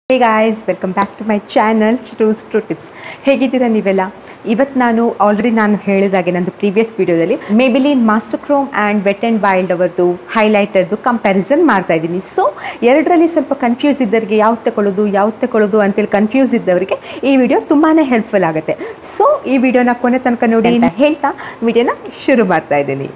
Hey guys welcome back to my channel trues true tips ಹೇಗಿದ್ದೀರಾ ನೀವೆಲ್ಲ ಇವತ್ತು ನಾನು ಆಲ್ರೆಡಿ ನಾನು ಹೇಳಿದಾಗೆ ನಂದು ಪ್ರೀವಿಯಸ್ ವಿಡಿಯೋದಲ್ಲಿ Maybelline master chrome and wet and wild ಅವರದು ಹೈಲೈಟರ್ದು ಕಂಪ್ಯಾರಿಸನ್ ಮಾಡ್ತಾ ಇದ್ದೀನಿ ಸೊ ಎರಡರಲ್ಲಿ ಸ್ವಲ್ಪ ಕನ್ಫ್ಯೂಸ್ ಇದ್ದವರಿಗೆ ಯಾವ್ದು ತಗೊಳ್ಳೋದು ಯಾವ್ದು ತಗೊಳ್ಳೋದು ಅಂತೇಳಿ ಕನ್ಫ್ಯೂಸ್ ಇದ್ದವರಿಗೆ ಈ ವಿಡಿಯೋ ತುಂಬಾ ಹೆಲ್ಪ್ಫುಲ್ ಆಗುತ್ತೆ ಸೊ ಈ ವಿಡಿಯೋನ ಕೊನೆ ತನಕ ನೋಡಿ ಅಂತ ಹೇಳ್ತಾ ವಿಡಿಯೋನ ಶುರು ಮಾಡ್ತಾ ಇದ್ದೀನಿ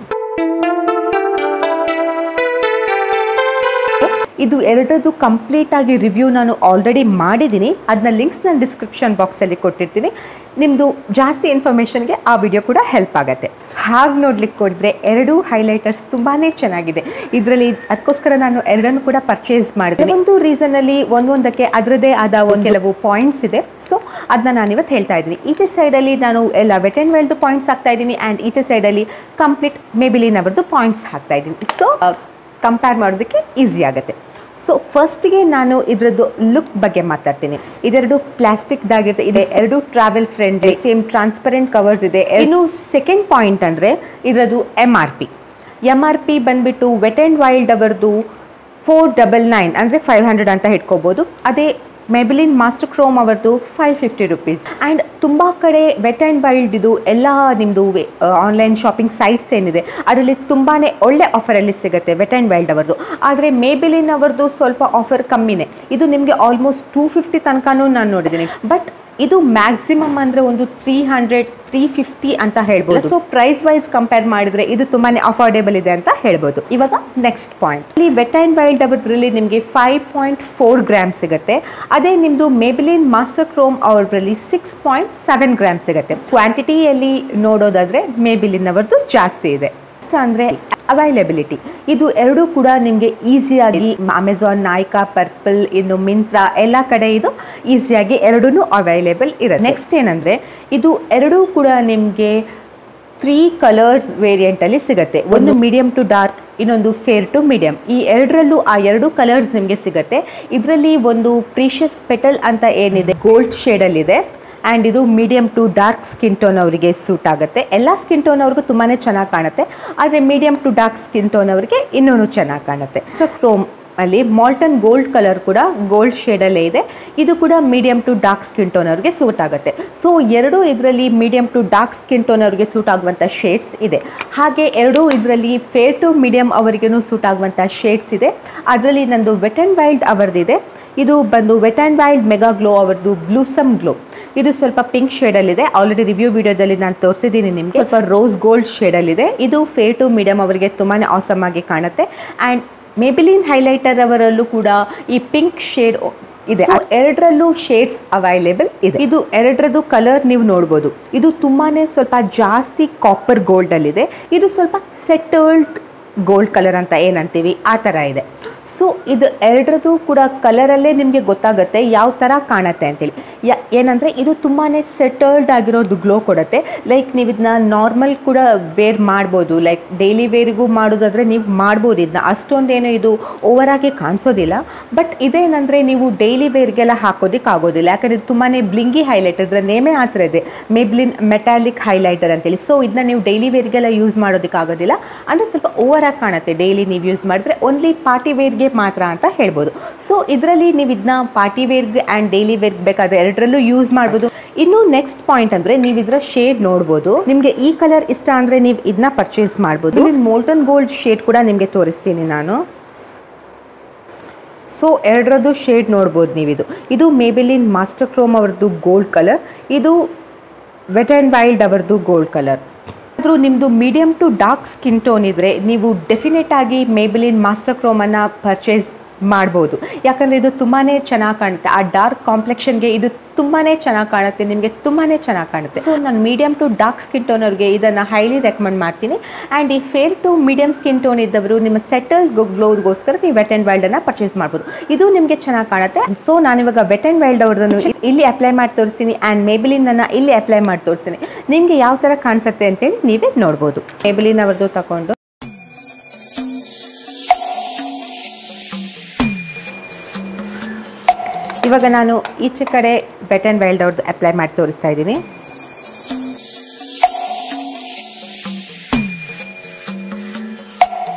ಇದು ಎರಡರದ್ದು ಕಂಪ್ಲೀಟ್ ಆಗಿ ರಿವ್ಯೂ ನಾನು ಆಲ್ರೆಡಿ ಮಾಡಿದ್ದೀನಿ ಅದನ್ನ ಲಿಂಕ್ಸ್ ನಾನು ಡಿಸ್ಕ್ರಿಪ್ಷನ್ ಬಾಕ್ಸಲ್ಲಿ ಕೊಟ್ಟಿರ್ತೀನಿ ನಿಮ್ಮದು ಜಾಸ್ತಿ ಇನ್ಫಾರ್ಮೇಷನ್ಗೆ ಆ ವಿಡಿಯೋ ಕೂಡ ಹೆಲ್ಪ್ ಆಗುತ್ತೆ ಹಾಗೆ ನೋಡ್ಲಿಕ್ಕೆ ಕೊಡಿದ್ರೆ ಎರಡೂ ಹೈಲೈಟರ್ಸ್ ತುಂಬಾ ಚೆನ್ನಾಗಿದೆ ಇದರಲ್ಲಿ ಅದಕ್ಕೋಸ್ಕರ ನಾನು ಎರಡನ್ನು ಕೂಡ ಪರ್ಚೇಸ್ ಮಾಡಿದೆ ಒಂದು ರೀಸನಲ್ಲಿ ಒಂದೊಂದಕ್ಕೆ ಅದರದೇ ಆದ ಒಂದು ಕೆಲವು ಪಾಯಿಂಟ್ಸ್ ಇದೆ ಸೊ ಅದನ್ನ ನಾನು ಇವತ್ತು ಹೇಳ್ತಾ ಇದ್ದೀನಿ ಈಚೆ ಸೈಡಲ್ಲಿ ನಾನು ಎಲ್ಲ ವೆಟ್ ಆ್ಯಂಡ್ ವೆಲ್ದು ಪಾಯಿಂಟ್ಸ್ ಹಾಕ್ತಾ ಇದ್ದೀನಿ ಆ್ಯಂಡ್ ಈಚೆ ಸೈಡಲ್ಲಿ ಕಂಪ್ಲೀಟ್ ಮೇಬಿಲಿನ್ ಅವರದ್ದು ಪಾಯಿಂಟ್ಸ್ ಹಾಕ್ತಾ ಇದ್ದೀನಿ ಸೊ ಕಂಪೇರ್ ಮಾಡೋದಕ್ಕೆ ಈಸಿ ಆಗುತ್ತೆ ಸೊ ಫಸ್ಟಿಗೆ ನಾನು ಇದರದ್ದು ಲುಕ್ ಬಗ್ಗೆ ಮಾತಾಡ್ತೀನಿ ಇದೆರಡು ಪ್ಲಾಸ್ಟಿಕ್ದಾಗಿರುತ್ತೆ ಇದೆ ಎರಡು travel friendly same transparent covers ಇದೆ ಇನ್ನು ಸೆಕೆಂಡ್ ಪಾಯಿಂಟ್ ಅಂದರೆ ಇದರದ್ದು M R P M R P ಬಂದುಬಿಟ್ಟು ವೆಟ್ ಆ್ಯಂಡ್ ವೈಲ್ಡ್ ಅವರದ್ದು ಫೋರ್ ಡಬಲ್ ನೈನ್ ಅಂದರೆ ಫೈವ್ ಹಂಡ್ರೆಡ್ ಅಂತ ಇಟ್ಕೋಬೋದು ಅದೇ ಮೆಬಿಲಿನ್ ಮಾಸ್ಟರ್ ಕ್ರೋಮ್ ಅವರದ್ದು ಫೈವ್ ಫಿಫ್ಟಿ ರುಪೀಸ್ ಆ್ಯಂಡ್ ತುಂಬ ಕಡೆ ವೆಟ್ ಆ್ಯಂಡ್ ವೈಲ್ಡ್ ಇದು ಎಲ್ಲ ನಿಮ್ಮದು ಆನ್ಲೈನ್ ಶಾಪಿಂಗ್ ಸೈಟ್ಸ್ ಏನಿದೆ ಅದರಲ್ಲಿ ತುಂಬಾ ಒಳ್ಳೆ ಆಫರಲ್ಲಿ ಸಿಗುತ್ತೆ ವೆಟ್ ಆ್ಯಂಡ್ ವೈಲ್ಡ್ ಅವರದ್ದು ಆದರೆ ಮೇಬಿಲಿನ್ ಅವರದ್ದು ಸ್ವಲ್ಪ ಆಫರ್ ಕಮ್ಮಿನೇ ಇದು ನಿಮಗೆ ಆಲ್ಮೋಸ್ಟ್ ಟೂ ಫಿಫ್ಟಿ ತನಕನೂ ನಾನು ನೋಡಿದ್ದೀನಿ ಬಟ್ ಇದು ಮ್ಯಾಕ್ಸಿಮಮ್ ಅಂದರೆ ಒಂದು ತ್ರೀ ಹಂಡ್ರೆಡ್ ತ್ರೀ ಫಿಫ್ಟಿ ಅಂತ ಹೇಳ್ಬೋದು ಸೊ ಪ್ರೈಸ್ ವೈಸ್ ಕಂಪೇರ್ ಮಾಡಿದ್ರೆ ಇದು ತುಂಬಾ ಅಫೋರ್ಡೇಬಲ್ ಇದೆ ಅಂತ ಹೇಳ್ಬೋದು ಇವಾಗ ನೆಕ್ಸ್ಟ್ ಪಾಯಿಂಟ್ ಇಲ್ಲಿ ವೆಟ್ ಆ್ಯಂಡ್ ವೈಲ್ಡ್ ಅವರಲ್ಲಿ ನಿಮಗೆ ಫೈವ್ ಪಾಯಿಂಟ್ ಫೋರ್ ಗ್ರಾಮ್ ಸಿಗುತ್ತೆ ಅದೇ ನಿಮ್ಮದು ಮೇಬಿಲಿನ್ ಮಾಸ್ಟರ್ ಕ್ರೋಮ್ ಅವರಲ್ಲಿ ಸಿಕ್ಸ್ ಪಾಯಿಂಟ್ ಸೆವೆನ್ ಗ್ರಾಮ್ ಸಿಗುತ್ತೆ ಕ್ವಾಂಟಿಟಿಯಲ್ಲಿ ನೋಡೋದಾದ್ರೆ ಮೇಬಿಲಿನ್ ಅವರದ್ದು ಜಾಸ್ತಿ ಇದೆ ಅಂದರೆ ಅವೈಲಬಿಲಿಟಿ ಇದು ಎರಡೂ ಕೂಡ ನಿಮಗೆ ಈಸಿಯಾಗಿ ಅಮೆಝಾನ್ ನಾಯ್ಕಾ ಪರ್ಪಲ್ ಇನ್ನು ಮಿಂತ್ರಾ ಎಲ್ಲ ಕಡೆ ಇದು ಈಸಿಯಾಗಿ ಎರಡೂ ಅವೈಲೇಬಲ್ ಇರುತ್ತೆ ನೆಕ್ಸ್ಟ್ ಏನಂದರೆ ಇದು ಎರಡೂ ಕೂಡ ನಿಮಗೆ ತ್ರೀ ಕಲರ್ಸ್ ವೇರಿಯಂಟಲ್ಲಿ ಸಿಗುತ್ತೆ ಒಂದು ಮೀಡಿಯಮ್ ಟು ಡಾರ್ಕ್ ಇನ್ನೊಂದು ಫೇರ್ ಟು ಮೀಡಿಯಮ್ ಈ ಎರಡರಲ್ಲೂ ಆ ಎರಡು ಕಲರ್ಸ್ ನಿಮಗೆ ಸಿಗುತ್ತೆ ಇದರಲ್ಲಿ ಒಂದು ಪ್ರೀಷಿಯಸ್ ಪೆಟಲ್ ಅಂತ ಏನಿದೆ ಗೋಲ್ಡ್ ಶೇಡಲ್ಲಿದೆ ಆ್ಯಂಡ್ ಇದು medium to dark skin tone ಅವರಿಗೆ ಸೂಟ್ ಆಗುತ್ತೆ ಎಲ್ಲ ಸ್ಕಿನ್ ಟೋನ್ ಅವ್ರಿಗೂ ತುಂಬಾ ಚೆನ್ನಾಗಿ ಕಾಣುತ್ತೆ ಆದರೆ medium to dark skin tone ಅವರಿಗೆ ಇನ್ನೂ ಚೆನ್ನಾಗಿ ಕಾಣುತ್ತೆ ಸೊ ಕ್ರೋಮ್ ಅಲ್ಲಿ ಮಾಲ್ಟನ್ ಗೋಲ್ಡ್ ಕಲರ್ ಕೂಡ ಗೋಲ್ಡ್ ಶೇಡಲ್ಲೇ ಇದೆ ಇದು ಕೂಡ medium to dark skin tone ಅವ್ರಿಗೆ ಸೂಟ್ ಆಗುತ್ತೆ ಸೊ ಎರಡೂ ಇದರಲ್ಲಿ medium to dark skin tone ಅವ್ರಿಗೆ ಸೂಟ್ ಆಗುವಂಥ ಶೇಡ್ಸ್ ಇದೆ ಹಾಗೆ ಎರಡೂ ಇದರಲ್ಲಿ ಫೇರ್ ಟು ಮೀಡಿಯಮ್ ಅವರಿಗೂ ಸೂಟ್ ಆಗುವಂಥ ಶೇಡ್ಸ್ ಇದೆ ಅದರಲ್ಲಿ ನಂದು ವೆಟ್ ಆ್ಯಂಡ್ ವೈಲ್ಡ್ ಅವರದಿದೆ ಇದು ಬಂದು wet and wild mega glow ಅವರದ್ದು ಬ್ಲೂಸಮ್ ಗ್ಲೋ ಇದು ಸ್ವಲ್ಪ ಪಿಂಕ್ ಶೇಡಲ್ಲಿದೆ ಆಲ್ರೆಡಿ ರಿವ್ಯೂ ವಿಡಿಯೋದಲ್ಲಿ ನಾನು ತೋರಿಸಿದ್ದೀನಿ ನಿಮಗೆ ಸ್ವಲ್ಪ ರೋಸ್ ಗೋಲ್ಡ್ ಶೇಡಲ್ಲಿದೆ ಇದು ಫೇರ್ ಟು ಮೀಡಿಯಮ್ ಅವರಿಗೆ ತುಂಬಾ ಆಸಮ್ ಆಗಿ ಕಾಣುತ್ತೆ ಆ್ಯಂಡ್ ಮೇಬಿಲಿನ್ ಹೈಲೈಟರ್ ಅವರಲ್ಲೂ ಕೂಡ ಈ ಪಿಂಕ್ ಶೇಡ್ ಇದೆ ಎರಡರಲ್ಲೂ ಶೇಡ್ಸ್ ಅವೈಲೇಬಲ್ ಇದೆ ಇದು ಎರಡರದ್ದು ಕಲರ್ ನೀವು ನೋಡ್ಬೋದು ಇದು ತುಂಬಾನೇ ಸ್ವಲ್ಪ ಜಾಸ್ತಿ ಕಾಪರ್ ಗೋಲ್ಡ್ ಅಲ್ಲಿದೆ ಇದು ಸ್ವಲ್ಪ ಸೆಟಲ್ಡ್ ಗೋಲ್ಡ್ ಕಲರ್ ಅಂತ ಏನಂತೀವಿ ಆ ಥರ ಇದೆ ಸೊ ಇದು ಎರಡರದ್ದು ಕೂಡ ಕಲರಲ್ಲೇ ನಿಮಗೆ ಗೊತ್ತಾಗುತ್ತೆ ಯಾವ ಥರ ಕಾಣುತ್ತೆ ಅಂತೇಳಿ ಯಾ ಏನಂದರೆ ಇದು ತುಂಬಾ ಸೆಟಲ್ಡ್ ಆಗಿರೋದು ಗ್ಲೋ ಕೊಡುತ್ತೆ ಲೈಕ್ ನೀವು ಇದನ್ನ ನಾರ್ಮಲ್ ಕೂಡ ವೇರ್ ಮಾಡ್ಬೋದು ಲೈಕ್ ಡೈಲಿ ವೇರಿಗೂ ಮಾಡೋದಾದರೆ ನೀವು ಮಾಡ್ಬೋದು ಇದನ್ನ ಅಷ್ಟೊಂದೇನು ಇದು ಓವರಾಗಿ ಕಾಣಿಸೋದಿಲ್ಲ ಬಟ್ ಇದೇನಂದರೆ ನೀವು ಡೈಲಿ ವೇರ್ಗೆಲ್ಲ ಹಾಕೋದಕ್ಕೆ ಆಗೋದಿಲ್ಲ ಯಾಕಂದರೆ ಇದು ತುಂಬಾ ಬ್ಲಿಂಗಿ ಹೈಲೈಟರ್ ಇದರ ನೇಮೇ ಆ ಥರ ಇದೆ ಮೇಬ್ಲಿನ್ ಮೆಟಾಲಿಕ್ ಹೈಲೈಟರ್ ಅಂತೇಳಿ ಸೊ ಇದನ್ನ ನೀವು ಡೈಲಿ ವೇರ್ಗೆಲ್ಲ ಯೂಸ್ ಮಾಡೋದಕ್ಕೆ ಆಗೋದಿಲ್ಲ ಅಂದರೆ ಸ್ವಲ್ಪ ಓವರಾಗಿ ಕಾಣುತ್ತೆ ಡೈಲಿ ನೀವು ಯೂಸ್ ಮಾಡಿದ್ರೆ ಓನ್ಲಿ ಪಾರ್ಟಿ ವೇರ್ಗೆ ಮಾತ್ರ ಅಂತ ಹೇಳ್ಬೋದು ಸೊ ಇದರಲ್ಲಿ ನೀವು ಇದನ್ನ ಪಾರ್ಟಿ ವೇರ್ಗೆ ಆ್ಯಂಡ್ ಡೈಲಿ ವೇರ್ಗೆ ಬೇಕಾದರೆ ಎರಡರಲ್ಲೂ ಯೂಸ್ ಮಾಡ್ಬೋದು ಇನ್ನು ನೆಕ್ಸ್ಟ್ ಪಾಯಿಂಟ್ ಅಂದರೆ ನೀವು ಇದರ ಶೇಡ್ ನೋಡ್ಬೋದು ನಿಮಗೆ ಈ ಕಲರ್ ಇಷ್ಟ ಅಂದರೆ ನೀವು ಇದನ್ನ ಪರ್ಚೇಸ್ ಮಾಡ್ಬೋದು ಮೋಲ್ಟನ್ ಗೋಲ್ಡ್ ಶೇಡ್ ಕೂಡ ನಿಮಗೆ ತೋರಿಸ್ತೀನಿ ನಾನು ಸೊ ಎರಡರದ್ದು ಶೇಡ್ ನೋಡ್ಬೋದು ನೀವಿದು ಇದು ಮೇಬಿಲಿನ್ ಮಾಸ್ಟರ್ ಕ್ರೋಮ್ ಅವ್ರದ್ದು ಗೋಲ್ಡ್ ಕಲರ್ ಇದು ವೆಟ್ ಆ್ಯಂಡ್ ವೈಲ್ಡ್ ಅವರದ್ದು ಗೋಲ್ಡ್ ಕಲರ್ ಆದರೂ ನಿಮ್ಮದು medium to dark skin tone ಇದ್ದರೆ ನೀವು ಡೆಫಿನೆಟ್ ಆಗಿ ಮೇಬಿಲಿನ್ ಮಾಸ್ಟರ್ ಕ್ರೋಮನ್ನು ಪರ್ಚೇಸ್ ಮಾಡ್ಬೋದು ಯಾಕಂದರೆ ಇದು ತುಂಬಾ ಚೆನ್ನಾಗಿ ಕಾಣುತ್ತೆ ಆ ಡಾರ್ಕ್ ಕಾಂಪ್ಲೆಕ್ಷನ್ಗೆ ಇದು ತುಂಬಾ ಚೆನ್ನಾಗಿ ಕಾಣುತ್ತೆ ನಿಮಗೆ ತುಂಬಾ ಚೆನ್ನಾಗಿ ಕಾಣುತ್ತೆ ಸೊ ನಾನು ಮೀಡಿಯಮ್ ಟು ಡಾರ್ಕ್ ಸ್ಕಿನ್ ಟೋನವ್ರಿಗೆ ಇದನ್ನು ಹೈಲಿ ರೆಕಮೆಂಡ್ ಮಾಡ್ತೀನಿ ಆ್ಯಂಡ್ ಈ fair to medium skin tone ಇದ್ದವರು ನಿಮ್ಮ ಸೆಟಲ್ ಗ್ಲೋಗೋಸ್ಕರ ನೀವು ವೆಟ್ ಆ್ಯಂಡ್ ವೈಲ್ಡನ್ನು ಪರ್ಚೇಸ್ ಮಾಡ್ಬೋದು ಇದು ನಿಮಗೆ ಚೆನ್ನಾಗಿ ಕಾಣುತ್ತೆ ಸೊ ನಾನಿವಾಗ ವೆಟ್ ಆ್ಯಂಡ್ ವೈಲ್ಡ್ ಅವ್ರದ್ದನ್ನು ಇಲ್ಲಿ ಅಪ್ಲೈ ಮಾಡಿ ತೋರಿಸ್ತೀನಿ ಆ್ಯಂಡ್ ಮೇಬಿಲಿನನ್ನು ಇಲ್ಲಿ ಅಪ್ಲೈ ಮಾಡಿ ತೋರಿಸ್ತೀನಿ ನಿಮಗೆ ಯಾವ ಥರ ಕಾಣಿಸುತ್ತೆ ಅಂತೇಳಿ ನೀವೇ ನೋಡ್ಬೋದು ಮೇಬಿಲಿನ್ ಅವ್ರದ್ದು ತಗೊಂಡು ಇವಾಗ ನಾನು ಈಚೆ ಕಡೆ ವೆಟ್ ಆ್ಯಂಡ್ ವೈಲ್ಡ್ ಅವ್ರದ್ದು ಅಪ್ಲೈ ಮಾಡಿ ತೋರಿಸ್ತಾ ಇದ್ದೀನಿ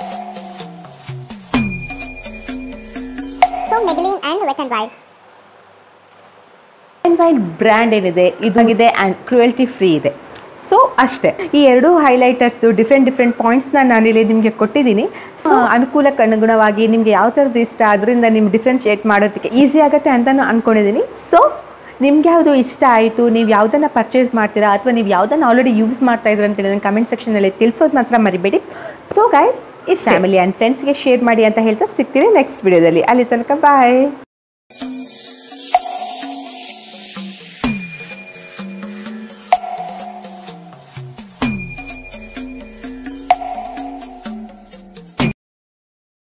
So Maybelline and Wet n Wild. And wild brand ಏನಿದೆ ಇದಾಗಿದೆ ಆ್ಯಂಡ್ ಕ್ರುಯಲ್ಟಿ ಫ್ರೀ ಇದೆ ಸೊ ಅಷ್ಟೇ ಈ ಎರಡು ಹೈಲೈಟರ್ಸ್ದು ಡಿಫ್ರೆಂಟ್ ಡಿಫ್ರೆಂಟ್ ಪಾಯಿಂಟ್ಸ್ನ ನಾನಿಲ್ಲಿ ನಿಮಗೆ ಕೊಟ್ಟಿದ್ದೀನಿ ಸೊ ಅನುಕೂಲಕ್ಕೆ ಅನುಗುಣವಾಗಿ ನಿಮಗೆ ಯಾವ ಥರದ್ದು ಇಷ್ಟ ಅದರಿಂದ ನಿಮ್ಗೆ ಡಿಫ್ರೆನ್ಶಿಯೇಟ್ ಮಾಡೋದಕ್ಕೆ ಈಸಿ ಆಗುತ್ತೆ ಅಂತಲೂ ಅಂದ್ಕೊಂಡಿದ್ದೀನಿ ಸೊ ನಿಮ್ಗೆ ಯಾವುದು ಇಷ್ಟ ಆಯಿತು ನೀವು ಯಾವುದನ್ನು ಪರ್ಚೇಸ್ ಮಾಡ್ತೀರಾ ಅಥವಾ ನೀವು ಯಾವುದನ್ನು ಆಲ್ರೆಡಿ ಯೂಸ್ ಮಾಡ್ತಾ ಇದ್ದೀರಾ ಅಂತೇಳಿ ನನ್ನ ಕಮೆಂಟ್ ಸೆಕ್ಷನಲ್ಲಿ ತಿಳಿಸೋದು ಮಾತ್ರ ಮರಿಬೇಡಿ ಸೊ ಗೈಸ್ ಈ ಫ್ಯಾಮಿಲಿ ಆ್ಯಂಡ್ ಫ್ರೆಂಡ್ಸ್ಗೆ ಶೇರ್ ಮಾಡಿ ಅಂತ ಹೇಳ್ತಾ ಸಿಗ್ತೀನಿ ನೆಕ್ಸ್ಟ್ ವಿಡಿಯೋದಲ್ಲಿ ಅಲ್ಲಿ ತನಕ ಬಾಯ್